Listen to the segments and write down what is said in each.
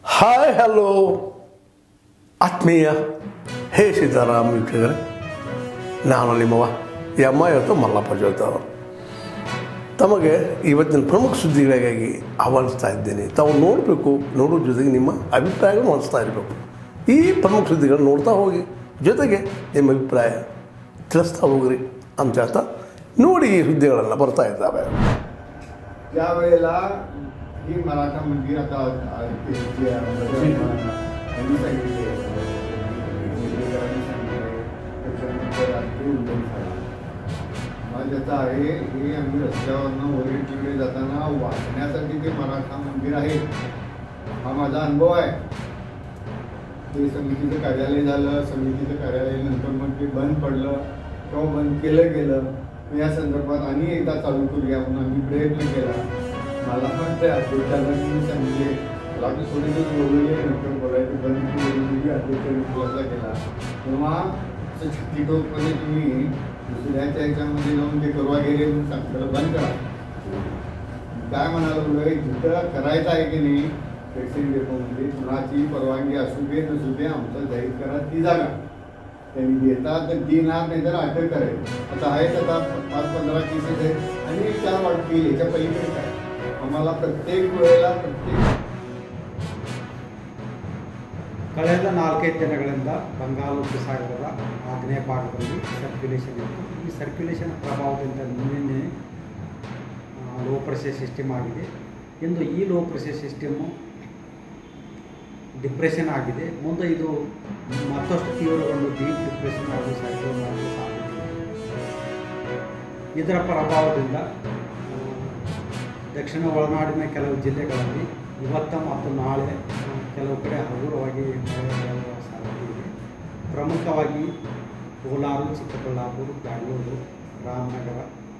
Hi hello ಆತ್ಮೀಯ ಹೇ ಸೀತಾರಾಮ್ ವೀಕ್ಷಕರೇ ನಾನು ನಿಮ್ಮವ ಎಮ್ಮ ಇವತ್ತು ಮಲ್ಲಪ್ಪ ಜೋತವರು ತಮಗೆ ಇವತ್ತಿನ ಪ್ರಮುಖ ಸುದ್ದಿಗಳಿಗಾಗಿ ಆಹ್ವಾನಿಸ್ತಾ ಇದ್ದೇನೆ ತಾವು ನೋಡಬೇಕು ನೋಡೋ ಜೊತೆಗೆ ನಿಮ್ಮ ಅಭಿಪ್ರಾಯಗಳನ್ನು ಹೊಂದಿಸ್ತಾ ಇರಬೇಕು ಈ ಪ್ರಮುಖ ಸುದ್ದಿಗಳನ್ನು ನೋಡ್ತಾ ಹೋಗಿ ಜೊತೆಗೆ ನಿಮ್ಮ ಅಭಿಪ್ರಾಯ ತಿಳಿಸ್ತಾ ಹೋಗ್ರಿ ಅಂತ ಹೇಳ್ತಾ ನೋಡಿ ಈ ಸುದ್ದಿಗಳೆಲ್ಲ ಬರ್ತಾ ಇದ್ದಾವೆ त्यावेळेला ही मराठा मंदिर आता आ- ते- जे म्हणजे यांनी सांगितले मुंबईकरांनी सांगितले त्याच्यानंतर रात्री उल्लेख झाला मग त्याचा आहे हे आम्ही रस्त्यावरनं वरील तिकडे जाताना वाचण्यासाठी ते मराठा मंदिर आहे हा माझा अनुभव आहे ते समितीचं कार्यालय झालं समितीचं कार्यालय नंतर मग ते बंद पडलं किंवा बंद केलं गेलं मग या संदर्भात आणि एकदा चालू करूया म्हणून आम्ही प्रयत्न केला मला पण त्या अध्यक्षांनी सांगितले मला मी थोडे दिवस बोलवले नंतर बोलायचं बंद केली अध्यक्षांनी खुलासा केला तेव्हा असं छत्तीटोकमध्ये तुम्ही दुसऱ्याच्या ह्याच्यामध्ये जाऊन ते करवा गेले म्हणून सांगितलं बंद करा काय म्हणालो बोललोय जिथं करायचं आहे की नाही वॅक्सिन डेपोमध्ये कुणाची परवानगी असू दे नसू दे आमचं जाहीर करा ती जागा त्यांनी देतात तर देणार नाही तर अटक करायची आता आहेत आता पाच पंधरा केसेस आहेत आणि एक चार वाटतील याच्या पलीकडे काय आम्हाला प्रत्येक वेळेला प्रत्येक ಕಳೆದ ನಾಲ್ಕೈದು ದಿನಗಳಿಂದ ಬಂಗಾಳ ಉಪಸಾಗರದ ಆಗ್ನೇಯ ಭಾಗದಲ್ಲಿ ಸರ್ಕ್ಯುಲೇಷನ್ ಇತ್ತು ಈ ಸರ್ಕ್ಯುಲೇಷನ್ ಪ್ರಭಾವದಿಂದ ನಿನ್ನೆ ಲೋ ಪ್ರೆಷರ್ ಸಿಸ್ಟಮ್ ಆಗಿದೆ ಇಂದು ಈ ಲೋ ಪ್ರೆಷರ್ ಸಿಸ್ಟಮು ಡಿಪ್ರೆಷನ್ ಆಗಿದೆ ಮುಂದೆ ಇದು ಮತ್ತಷ್ಟು ತೀವ್ರಗೊಂಡು ಡೀಪ್ ಡಿಪ್ರೆಷನ್ ಆಗೋ ಸೈಕ್ಲೋನ್ ಆಗೋ ಸಾಧ್ಯತೆ ಇದೆ. ಇದರ ಪ್ರಭಾವದಿಂದ ಆ, ದಕ್ಷಿಣ ಒಳನಾಡಿನ ಕೆಲವು ಜಿಲ್ಲೆಗಳಲ್ಲಿ ಇವತ್ತು ಮತ್ತು ನಾಳೆ ಆ, ಕೆಲವು ಕಡೆ ಹಗುರವಾಗಿ ಮಳೆಯಾಗುವ ಸಾಧ್ಯತೆ ಇದೆ ಪ್ರಮುಖವಾಗಿ ಕೋಲಾರ ಚಿಕ್ಕಬಳ್ಳಾಪುರ ಬೆಂಗಳೂರು ರಾಮನಗರ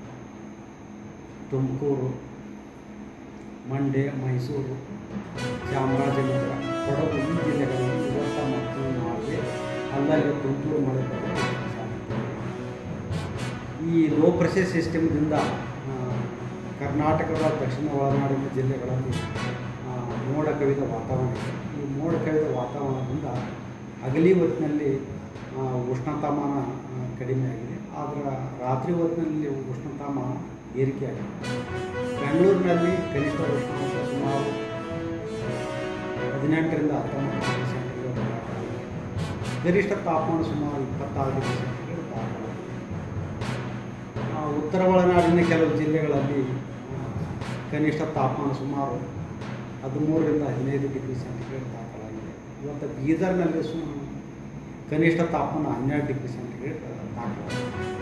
ತುಮಕೂರು ಮಂಡ್ಯ ಮೈಸೂರು ಚಾಮರಾಜನಗರ ಕೊಡಗು ಈ ಜಿಲ್ಲೆಗಳಲ್ಲಿ ಇವತ್ತು ಮತ್ತು ನಾಳೆ ಅಲ್ಲಲ್ಲಿ ತುಂತುರು ಮಳೆ ಬರುವ ಸಾಧ್ಯತೆ ಇದೆ. ಈ ಲೋ ಪ್ರೆಷರ್ ಸಿಸ್ಟಮ್ದಿಂದ ಆ, ಕರ್ನಾಟಕದ ದಕ್ಷಿಣ ಒಳನಾಡಿನ ಜಿಲ್ಲೆಗಳಲ್ಲಿ ಆ, ಮೋಡ ಕವಿದ ವಾತಾವರಣ ಇದೆ ಈ ಮೋಡ ಕವಿದ ವಾತಾವರಣದಿಂದ ಹಗಲಿ ಹೊತ್ತಿನಲ್ಲಿ ಆ, ಉಷ್ಣತಾಮಾನ ಆ, ಕಡಿಮೆ ಆಗಿದೆ ಆದರೆ ರಾತ್ರಿ ಹೊತ್ತಿನಲ್ಲಿ ಉಷ್ಣತಾಮಾನ ಏರಿಕೆಯಾಗಿದೆ ಬೆಂಗಳೂರಿನಲ್ಲಿ ಕನಿಷ್ಠ ಉಷ್ಣಾಂಶ ಸುಮಾರು ಹದಿನೆಂಟರಿಂದ ಹತ್ತೊಂಬತ್ತು ಡಿಗ್ರಿ ಸೆಂಟಿಗ್ರೇಡ್ ದಾಖಲಾಗಿದೆ ಗರಿಷ್ಠ ತಾಪಮಾನ ಸುಮಾರು ಇಪ್ಪತ್ತಾರು ಡಿಗ್ರಿ ಸೆಂಟಿಗ್ರೇಡ್ ದಾಖಲಾಗಿದೆ ಆ, ಉತ್ತರ ಒಳನಾಡಿನ ಕೆಲವು ಜಿಲ್ಲೆಗಳಲ್ಲಿ ಆ, ಕನಿಷ್ಠ ತಾಪಮಾನ ಸುಮಾರು ಹದಿಮೂರರಿಂದ ಹದಿನೈದು ಡಿಗ್ರಿ ಸೆಂಟಿಗ್ರೇಡ್ ದಾಖಲಾಗಿದೆ ಇವತ್ತು ಬೀದರ್ನಲ್ಲಿ ಸು ಕನಿಷ್ಠ ತಾಪಮಾನ ಹನ್ನೆರಡು ಡಿಗ್ರಿ ಸೆಂಟಿಗ್ರೇಡ್ ದಾಖಲಾಗಿದೆ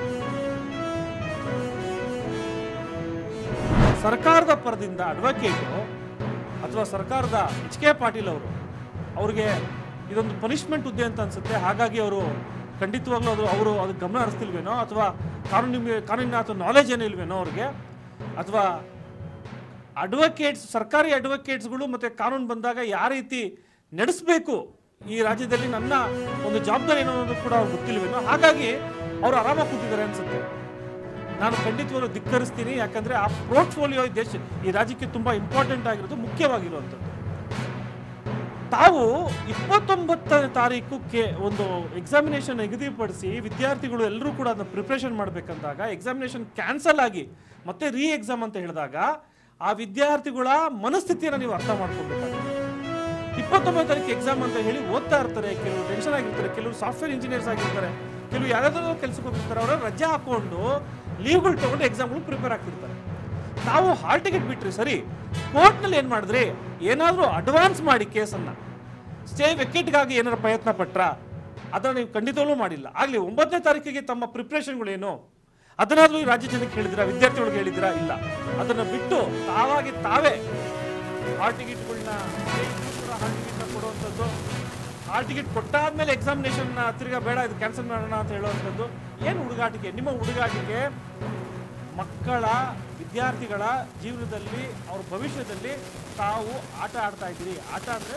ಸರ್ಕಾರದ ಪರದಿಂದ ಅಡ್ವೊಕೇಟು ಅಥವಾ ಸರ್ಕಾರದ ಎಚ್ ಕೆ ಪಾಟೀಲ್ ಅವರು ಅವ್ರಿಗೆ ಇದೊಂದು ಪನಿಷ್ಮೆಂಟ್ ಹುದ್ದೆ ಅಂತ ಅನ್ಸುತ್ತೆ ಹಾಗಾಗಿ ಅವರು ಖಂಡಿತವಾಗ್ಲೂ ಅದು ಅವರು ಅದಕ್ಕೆ ಗಮನ ಹರಿಸ್ತಿಲ್ವೇನೋ ಅಥವಾ ಕಾನೂನಿಗೆ ಕಾನೂನಿನ ಅಥವಾ ನಾಲೆಜ್ ಏನೂ ಇಲ್ವೇನೋ ಅವ್ರಿಗೆ ಅಥವಾ ಅಡ್ವೊಕೇಟ್ಸ್ ಸರ್ಕಾರಿ ಅಡ್ವೊಕೇಟ್ಸ್ಗಳು ಮತ್ತು ಕಾನೂನು ಬಂದಾಗ ಯಾವ ರೀತಿ ನಡೆಸಬೇಕು ಈ ರಾಜ್ಯದಲ್ಲಿ ನನ್ನ ಒಂದು ಜವಾಬ್ದಾರಿ ಏನೋ ಅನ್ನೋದು ಕೂಡ ಅವ್ರಿಗೆ ಗೊತ್ತಿಲ್ವೇನೋ ಹಾಗಾಗಿ ಅವರು ಆರಾಮಾಗಿ ಕೂತಿದ್ದಾರೆ ಅನ್ಸುತ್ತೆ ನಾನು ಖಂಡಿತವಾಗ್ಲೂ ಧಿಕ್ಕರಿಸ್ತೀನಿ ಯಾಕಂದ್ರೆ ಆ ಪೋರ್ಟ್ಫೋಲಿಯೋ ಈ ದೇಶ ಈ ರಾಜ್ಯಕ್ಕೆ ತುಂಬಾ ಇಂಪಾರ್ಟೆಂಟ್ ಆಗಿರೋದು ಮುಖ್ಯವಾಗಿರುವಂಥದ್ದು ತಾವು ಇಪ್ಪತ್ತೊಂಬತ್ತನೇ ತಾರೀಕು ಕೆ ಒಂದು ಎಕ್ಸಾಮಿನೇಷನ್ ನಿಗದಿಪಡಿಸಿ ವಿದ್ಯಾರ್ಥಿಗಳು ಎಲ್ಲರೂ ಕೂಡ ಅದನ್ನ ಪ್ರಿಪ್ರೇಷನ್ ಮಾಡಬೇಕಂದಾಗ ಎಕ್ಸಾಮಿನೇಷನ್ ಕ್ಯಾನ್ಸಲ್ ಆಗಿ ಮತ್ತೆ ರೀ ಎಕ್ಸಾಮ್ ಅಂತ ಹೇಳಿದಾಗ ಆ ವಿದ್ಯಾರ್ಥಿಗಳ ಮನಸ್ಥಿತಿಯನ್ನು ನೀವು ಅರ್ಥ ಮಾಡ್ಕೊಬೇಕಾಗುತ್ತೆ ಇಪ್ಪತ್ತೊಂಬತ್ತು ತಾರೀಕು ಎಕ್ಸಾಮ್ ಅಂತ ಹೇಳಿ ಓದ್ತಾ ಇರ್ತಾರೆ ಕೆಲವರು ಟೆನ್ಷನ್ ಆಗಿರ್ತಾರೆ ಕೆಲವರು ಸಾಫ್ಟ್ವೇರ್ ಇಂಜಿನಿಯರ್ಸ್ ಆಗಿರ್ತಾರೆ ಕೆಲವು ಯಾವ್ದಾದ್ರು ಕೆಲಸಕ್ಕೆ ಹೋಗಿರ್ತಾರೆ ಅವರ ರಜೆ ಹಾಕೊಂಡು ಲೀವ್ಗಳು ತಗೊಂಡು ಎಕ್ಸಾಮ್ಗಳು ಪ್ರಿಪೇರ್ ಆಗ್ತಿರ್ತಾರೆ ತಾವು ಹಾಲ್ ಟಿಕೆಟ್ ಬಿಟ್ರಿ ಸರಿ ಕೋರ್ಟ್ನಲ್ಲಿ ಏನು ಮಾಡಿದ್ರಿ ಏನಾದರೂ ಅಡ್ವಾನ್ಸ್ ಮಾಡಿ ಕೇಸನ್ನು ಸ್ಟೇ ವೆಕೆಟ್ಗಾಗಿ ಏನಾದ್ರು ಪ್ರಯತ್ನ ಪಟ್ರಾ ಅದನ್ನು ನೀವು ಖಂಡಿತವೂ ಮಾಡಿಲ್ಲ ಆಗಲಿ ಒಂಬತ್ತನೇ ತಾರೀಕಿಗೆ ತಮ್ಮ ಪ್ರಿಪ್ರೇಷನ್ಗಳೇನು ಅದನ್ನಾದ್ರೂ ಈ ರಾಜ್ಯ ಜನಕ್ಕೆ ಹೇಳಿದಿರಾ ವಿದ್ಯಾರ್ಥಿಗಳಿಗೆ ಹೇಳಿದಿರಾ ಇಲ್ಲ ಅದನ್ನು ಬಿಟ್ಟು ತಾವಾಗಿ ತಾವೇ ಹಾಲ್ ಟಿಕೆಟ್ಗಳನ್ನ ಹಾಲ್ ಟಿಕೆಟ್ನ ಕೊಡುವಂಥದ್ದು ಹಾಲ್ ಟಿಕೆಟ್ ಕೊಟ್ಟಾದ್ಮೇಲೆ ಎಕ್ಸಾಮಿನೇಷನ್ ತಿರ್ಗಾ ಬೇಡ ಇದು ಕ್ಯಾನ್ಸಲ್ ಮಾಡೋಣ ಅಂತ ಹೇಳುವಂಥದ್ದು ಏನು ಹುಡುಗಾಟಿಕೆ ನಿಮ್ಮ ಹುಡುಗಾಟಿಕೆ ಮಕ್ಕಳ ವಿದ್ಯಾರ್ಥಿಗಳ ಜೀವನದಲ್ಲಿ ಅವ್ರ ಭವಿಷ್ಯದಲ್ಲಿ ತಾವು ಆಟ ಆಡ್ತಾ ಇದ್ದೀರಿ ಆಟ ಅಂದರೆ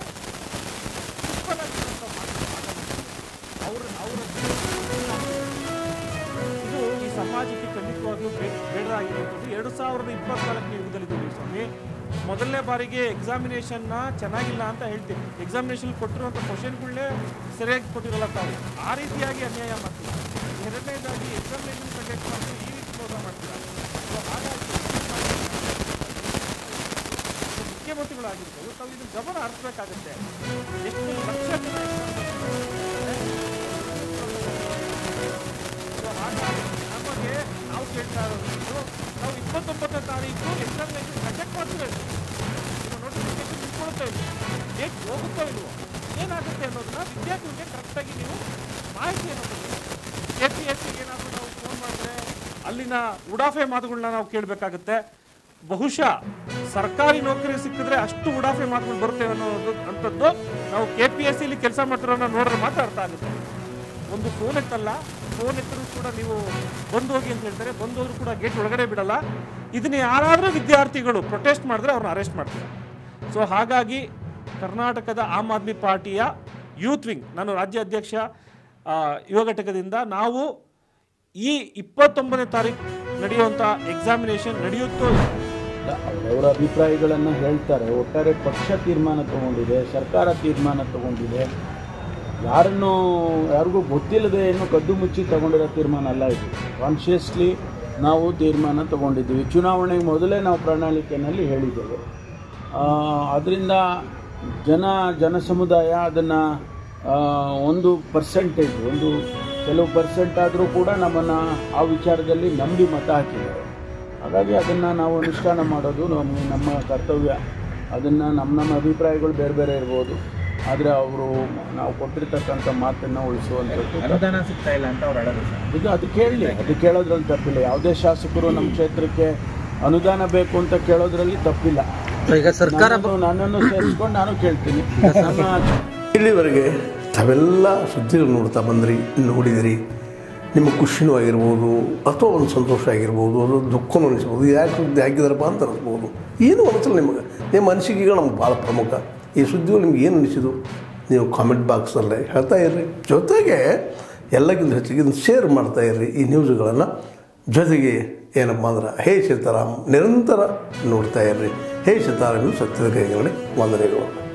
ಅವ್ರ ಅವರ ಇದು ಈ ಸಮಾಜಕ್ಕೆ ಖಂಡಿತವಾಗಿಯೂ ಬೇ- ಬೇಡದಾಗಿರುವಂಥದ್ದು ಎರಡು ಸಾವಿರದ ಇಪ್ಪತ್ನಾಲ್ಕನೇ ಯುಗದಲ್ಲಿದ್ದೀವಿ ಸ್ವಾಮಿ ಮೊದಲನೇ ಬಾರಿಗೆ ಎಕ್ಸಾಮಿನೇಷನ್ನ ಚೆನ್ನಾಗಿಲ್ಲ ಅಂತ ಹೇಳ್ತೀವಿ ಎಕ್ಸಾಮಿನೇಷನ್ ಕೊಟ್ಟಿರುವಂಥ ಕ್ವಶನ್ಗಳನ್ನೇ ಸರಿಯಾಗಿ ಕೊಟ್ಟಿರಲ್ಲ ತಾವು ಆ ರೀತಿಯಾಗಿ ಅನ್ಯಾಯ ಮಾಡ್ತೀರಾ ಎರಡನೇದಾಗಿ ಎಕ್ಸಾಮಿನೇಷನ್ ಕಂಡಕ್ಟ್ ಮಾಡಿ ಈ ರೀತಿ ಮೋಸ ಮಾಡ್ತೀರಾ ಸೊ ಹಾಗಾಗಿ ಮುಖ್ಯಮಂತ್ರಿಗಳಾಗಿರ್ಬೋದು ತಾವು ಇದನ್ನು ಗಮನ ಹರಿಸ್ಬೇಕಾಗುತ್ತೆ ಎಷ್ಟು ಲಕ್ಷ ಜನ ಸೊ ಹಾಗಾಗಿ ನಮಗೆ ನಾವು ಕೇಳ್ತಾ ಇರೋದು ನಾವು ಇಪ್ಪತ್ತೊಂಬತ್ತನೇ ತಾರೀಕು ಎಕ್ಸಾಮಿನೇಷನ್ ಕಂಡಕ್ಟ್ ಮಾಡ್ತೀವಿ ನಿಮ್ಮ ನೋಟಿಫಿಕೇಶನ್ ಇಟ್ಕೊಳ್ತಾ ಇಲ್ಲ ಡೇಟ್ ಹೋಗುತ್ತೋ ಇಲ್ವೋ ಏನಾಗುತ್ತೆ ಅನ್ನೋದನ್ನ ವಿದ್ಯಾರ್ಥಿಗಳಿಗೆ ಕರೆಕ್ಟಾಗಿ ನೀವು ಮಾಹಿತಿಯನ್ನು ಕೊಡಿ ಕೆ ಪಿ ಎಸ್ ಸಿಗೆ ಏನಾದರೂ ನಾವು ಫೋನ್ ಮಾಡಿದ್ರೆ ಅಲ್ಲಿನ ಉಡಾಫೆ ಮಾತುಗಳನ್ನ ನಾವು ಕೇಳಬೇಕಾಗುತ್ತೆ ಬಹುಶಃ ಸರ್ಕಾರಿ ನೌಕರಿ ಸಿಕ್ಕಿದ್ರೆ ಅಷ್ಟು ಉಡಾಫೆ ಮಾತುಗಳು ಬರುತ್ತೆ ಅನ್ನೋದು ಅಂಥದ್ದು ನಾವು ಕೆ ಪಿ ಎಸ್ ಸಿಲಿ ಕೆಲಸ ಮಾಡ್ತಿರೋನ್ನ ನೋಡಿದ್ರೆ ಮಾತ್ರ ಅರ್ಥ ಆಗುತ್ತೆ ಒಂದು ಫೋನ್ ಎತ್ತಲ್ಲ ಫೋನ್ ಎತ್ತರೂ ಕೂಡ ನೀವು ಬಂದು ಹೋಗಿ ಅಂತ ಹೇಳ್ತಾರೆ ಬಂದು ಹೋದ್ರು ಕೂಡ ಗೇಟ್ ಒಳಗಡೆ ಬಿಡಲ್ಲ ಇದನ್ನ ಯಾರಾದರೂ ವಿದ್ಯಾರ್ಥಿಗಳು ಪ್ರೊಟೆಸ್ಟ್ ಮಾಡಿದ್ರೆ ಅವ್ರನ್ನ ಅರೆಸ್ಟ್ ಮಾಡ್ತಾರೆ ಸೊ ಹಾಗಾಗಿ ಕರ್ನಾಟಕದ ಆಮ್ ಆದ್ಮಿ ಪಾರ್ಟಿಯ ಯೂತ್ ವಿಂಗ್ ನಾನು ರಾಜ್ಯ ಅಧ್ಯಕ್ಷ ಆ, ಯುವ ಘಟಕದಿಂದ ನಾವು ಈ ಇಪ್ಪತ್ತೊಂಬತ್ತನೇ ತಾರೀಕು ನಡೆಯುವಂಥ ಎಕ್ಸಾಮಿನೇಷನ್ ನಡೆಯುತ್ತೋ ಅವರ ಅಭಿಪ್ರಾಯಗಳನ್ನು ಹೇಳ್ತಾರೆ ಒಟ್ಟಾರೆ ಪಕ್ಷ ತೀರ್ಮಾನ ತಗೊಂಡಿದೆ ಸರ್ಕಾರ ತೀರ್ಮಾನ ತಗೊಂಡಿದೆ ಯಾರನ್ನು ಯಾರಿಗೂ ಗೊತ್ತಿಲ್ಲದೆ ಏನು ಕದ್ದು ಮುಚ್ಚಿ ತಗೊಂಡಿರೋ ತೀರ್ಮಾನ ಅಲ್ಲ ಇದು ಕಾನ್ಷಿಯಸ್ಲಿ ನಾವು ತೀರ್ಮಾನ ತಗೊಂಡಿದ್ದೀವಿ ಚುನಾವಣೆಗೆ ಮೊದಲೇ ನಾವು ಪ್ರಣಾಳಿಕೆಯಲ್ಲಿ ಹೇಳಿದ್ದೇವೆ ಅದರಿಂದ ಜನ ಜನ ಸಮುದಾಯ ಅದನ್ನು ಒಂದು ಪರ್ಸೆಂಟೇಜ್ ಒಂದು ಕೆಲವು ಪರ್ಸೆಂಟ್ ಆದರೂ ಕೂಡ ನಮ್ಮನ್ನು ಆ ವಿಚಾರದಲ್ಲಿ ನಂಬಿ ಮತ ಹಾಕಿದ್ದಾರೆ ಹಾಗಾಗಿ ಅದನ್ನು ನಾವು ಅನುಷ್ಠಾನ ಮಾಡೋದು ನಮ್ಮ ನಮ್ಮ ಕರ್ತವ್ಯ ಅದನ್ನು ನಮ್ಮ ನಮ್ಮ ಅಭಿಪ್ರಾಯಗಳು ಬೇರೆ ಬೇರೆ ಇರ್ಬೋದು ಆದರೆ ಅವರು ನಾವು ಕೊಟ್ಟಿರ್ತಕ್ಕಂಥ ಮಾತನ್ನು ಉಳಿಸುವಂಥದ್ದು ಅನುದಾನ ಸಿಗ್ತಾ ಇಲ್ಲ ಅಂತ ಅವ್ರು ಹೇಳೋದು ಸರ್ ಇದು ಅದು ಕೇಳಲಿ ಅದು ಕೇಳೋದ್ರಲ್ಲಿ ತಪ್ಪಿಲ್ಲ ಯಾವುದೇ ಶಾಸಕರು ನಮ್ಮ ಕ್ಷೇತ್ರಕ್ಕೆ ಅನುದಾನ ಬೇಕು ಅಂತ ಕೇಳೋದ್ರಲ್ಲಿ ತಪ್ಪಿಲ್ಲ ಈಗ ಸರ್ಕಾರ ನನ್ನನ್ನು- ನನ್ನನ್ನು ಸೇರಿಸ್ಕೊಂಡು ನಾನು ಕೇಳ್ತೀನಿ ನಮ್ಮ ಇಲ್ಲಿವರೆಗೆ ತಾವೆಲ್ಲ ಸುದ್ದಿಗಳು ನೋಡ್ತಾ ಬಂದ್ರಿ ನೋಡಿದಿರಿ ನಿಮ್ಮ ಖುಷಿನೂ ಆಗಿರ್ಬೋದು ಅಥವಾ ಒಂದು ಸಂತೋಷ ಆಗಿರ್ಬೋದು ಅದು ದುಃಖನೂ ಅನಿಸ್ಬೋದು ಯಾಕೆ ಸುದ್ದಿ ಹಾಕಿದಾರಪ್ಪ ಅಂತ ಅನಿಸ್ಬೋದು ಏನು ಅನಿಸಲ್ಲ ನಿಮಗೆ ನಿಮ್ಮ ಅನಿಸಿಕೆಗಳು ನಮ್ಗೆ ಭಾಳ ಪ್ರಮುಖ ಈ ಸುದ್ದಿಗಳು ನಿಮ್ಗೆ ಏನು ಅನಿಸಿದು ನೀವು ಕಾಮೆಂಟ್ ಬಾಕ್ಸಲ್ಲೇ ಹೇಳ್ತಾ ಇರ್ರಿ ಜೊತೆಗೆ ಎಲ್ಲಕ್ಕಿಂತ ಹೆಚ್ಚಿಗೆ ಇದನ್ನು ಶೇರ್ ಮಾಡ್ತಾ ಇರ್ರಿ ಈ ನ್ಯೂಸ್ಗಳನ್ನು ಜೊತೆಗೆ ಏನಪ್ಪ ಅಂದ್ರೆ ಹೇ ಸೀತಾರಾಮ್ ನಿರಂತರ ನೋಡ್ತಾ ಇರ್ರಿ ಹೇ ಸೀತಾರಾಮ್ ಸತ್ಯದ ಕೈಗಳಲ್ಲಿ ವಂದನೆಗಳು